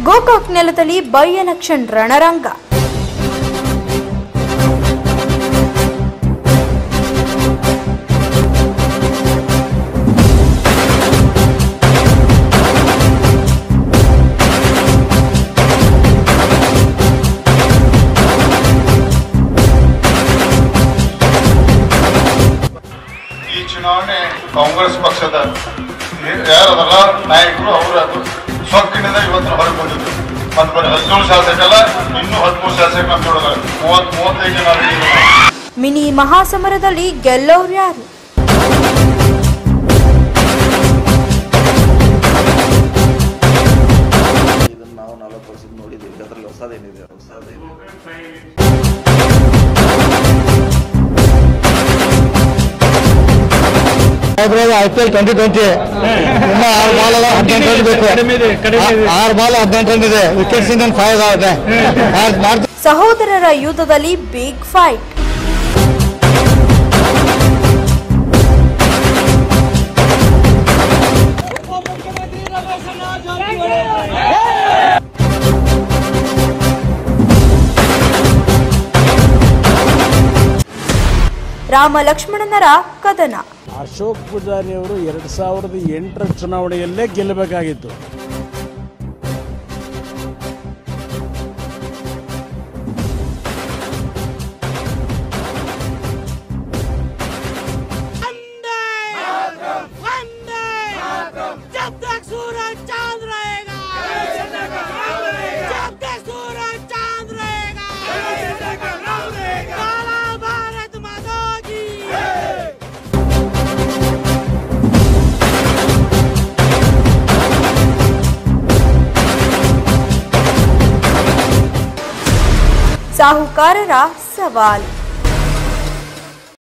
ಗೋಕಾಕ್ ನೆಲದಲ್ಲಿ by election ರಣರಂಗ ಈ ಚುನಾವಣೆ ಕಾಂಗ್ರೆಸ್ ಪಕ್ಷದ ಯಾರದಲ್ಲ ನಾಯಕರು ಅವರು ಅದು ಸೊಕ್ಕಿನಿಂದ ಇವತ್ತು ಹೊರಗೆ ಬಂದಿದ್ರು ಒಂದು ಬರೀ ಹದಿನೇಳು ಶಾಸಕಲ್ಲ ಇನ್ನೂ ಹದಿಮೂರು ಶಾಸಕ ಅಂತ ನೋಡಿದ್ರೆ ಮೂವತ್ ಮೂವತ್ತೈದು ಜನ ready ಇದ್ದಾರೆ. ಮಿನಿ ಮಹಾಸಮರದಲ್ಲಿ ಗೆಲ್ಲೋರು ಯಾರು ಇದನ್ನ ನಾವು ನಾಲ್ಕು ವರ್ಷದ ನೋಡಿದ್ದೀವಿ ಅದರಲ್ಲಿ ಹೊಸದೇನಿದೆ ಹೊಸದೇನಿದೆ I P L twenty twenty ಇನ್ನ ಆರು ಬಾಲ್ ಅದ ಹದಿನೆಂಟು ರನ್ ಬೇಕು ಆ- ಆರು ಬಾಲ್ ಹದಿನೆಂಟು ರನ್ ಇದೆ ವಿಕೆಟ್ಸ್ ಇಂದ ಫೈವ್ ಆಗುತ್ತೆ ಆರ್- ಮಾಡ್ತಾ ಸಹೋದರರ ಯುದ್ಧದಲ್ಲಿ ಬಿಗ್ ಫೈಟ್ ರಾಮ ಲಕ್ಷ್ಮಣನರ ಕದನ ಅಶೋಕ್ ಪೂಜಾರಿ ಅವರು ಎರಡು ಸಾವಿರದ ಎಂಟರ ಚುನಾವಣೆಯಲ್ಲೇ ಗೆಲ್ಲಬೇಕಾಗಿತ್ತು जब तक सूरज चांद रहेगा जब तक सूरज चांद रहेगा काला भारत माता की ಸಾಹುಕಾರರ ಸವಾಲ್